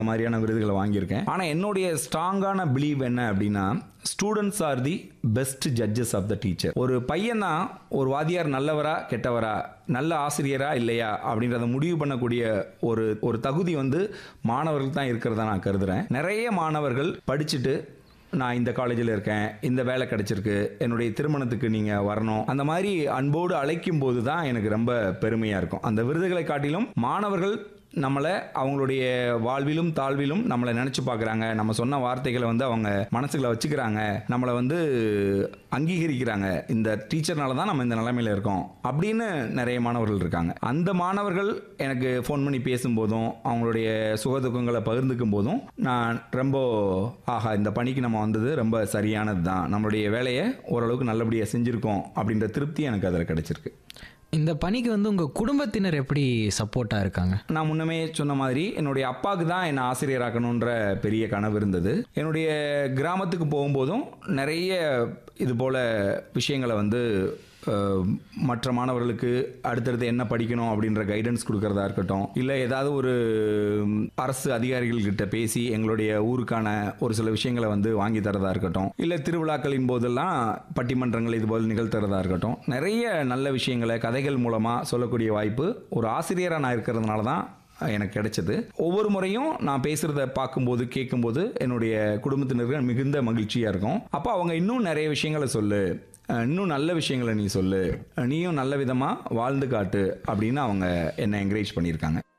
மாதிரியான விருதுகளை வாங்கியிருக்கேன் ஆனால் என்னுடைய ஸ்ட்ராங்கான பிலீவ் என்ன அப்படின்னா students are the best judges of the teacher ஒரு பையன் தான் ஒரு வாத்தியார் நல்லவரா கெட்டவரா நல்ல ஆசிரியரா இல்லையா அப்படின்றத முடிவு பண்ணக்கூடிய ஒரு ஒரு தகுதி வந்து மாணவர்கள் தான் இருக்கிறதா நான் கருதுறேன் நிறைய மாணவர்கள் படிச்சுட்டு நான் இந்த காலேஜில் இருக்கேன் இந்த வேலை கிடைச்சிருக்கு என்னுடைய திருமணத்துக்கு நீங்கள் வரணும் அந்த மாதிரி அன்போடு அழைக்கும் போது தான் எனக்கு ரொம்ப பெருமையாக இருக்கும் அந்த விருதுகளை காட்டிலும் மாணவர்கள் நம்மளை அவங்களுடைய வாழ்விலும் தாழ்விலும் நம்மளை நினச்சி பார்க்குறாங்க நம்ம சொன்ன வார்த்தைகளை வந்து அவங்க மனசுக்குள்ள வச்சுக்கிறாங்க நம்மளை வந்து அங்கீகரிக்கிறாங்க இந்த டீச்சர்னால தான் நம்ம இந்த நிலைமையில இருக்கோம் அப்படின்னு நிறைய மாணவர்கள் இருக்காங்க அந்த மாணவர்கள் எனக்கு ஃபோன் பண்ணி பேசும்போதும் அவங்களுடைய சுகதுக்கங்களை பகிர்ந்துக்கும் போதும் நான் ரொம்ப ஆஹா இந்த பணிக்கு நம்ம வந்தது ரொம்ப சரியானது தான் நம்மளுடைய வேலையை ஓரளவுக்கு நல்லபடியாக செஞ்சுருக்கோம் அப்படின்ற திருப்தி எனக்கு அதில் கிடைச்சிருக்கு இந்த பணிக்கு வந்து உங்கள் குடும்பத்தினர் எப்படி சப்போர்ட்டாக இருக்காங்க நான் முன்னமே சொன்ன மாதிரி என்னுடைய அப்பாவுக்கு தான் என்னை ஆசிரியராக்கணுன்ற பெரிய கனவு இருந்தது என்னுடைய கிராமத்துக்கு போகும்போதும் நிறைய இது போல விஷயங்களை வந்து அஹ், மற்ற மாணவர்களுக்கு அடுத்தடுத்து என்ன படிக்கணும் அப்படின்ற கைடன்ஸ் கொடுக்கறதா இருக்கட்டும் இல்லை ஏதாவது ஒரு ம், அரசு அதிகாரிகள் கிட்ட பேசி எங்களுடைய ஊருக்கான ஒரு சில விஷயங்களை வந்து வாங்கி தரதா இருக்கட்டும் இல்லை திருவிழாக்களின் போதெல்லாம் பட்டிமன்றங்கள் இது போல் நிகழ்த்துறதா இருக்கட்டும் நிறைய நல்ல விஷயங்களை கதைகள் மூலமாக சொல்லக்கூடிய வாய்ப்பு ஒரு ஆசிரியராக நான் இருக்கிறதுனால தான் எனக்கு கிடைச்சது ஒவ்வொரு முறையும் நான் பேசுகிறத பார்க்கும்போது கேட்கும்போது என்னுடைய குடும்பத்தினருக்கு மிகுந்த மகிழ்ச்சியாக இருக்கும் அப்போ அவங்க இன்னும் நிறைய விஷயங்களை சொல்லு அஹ் இன்னும் நல்ல விஷயங்களை நீ சொல்லு அஹ் நீயும் நல்ல விதமாக வாழ்ந்து காட்டு அப்படின்னு அவங்க என்னை என்கரேஜ் பண்ணியிருக்காங்க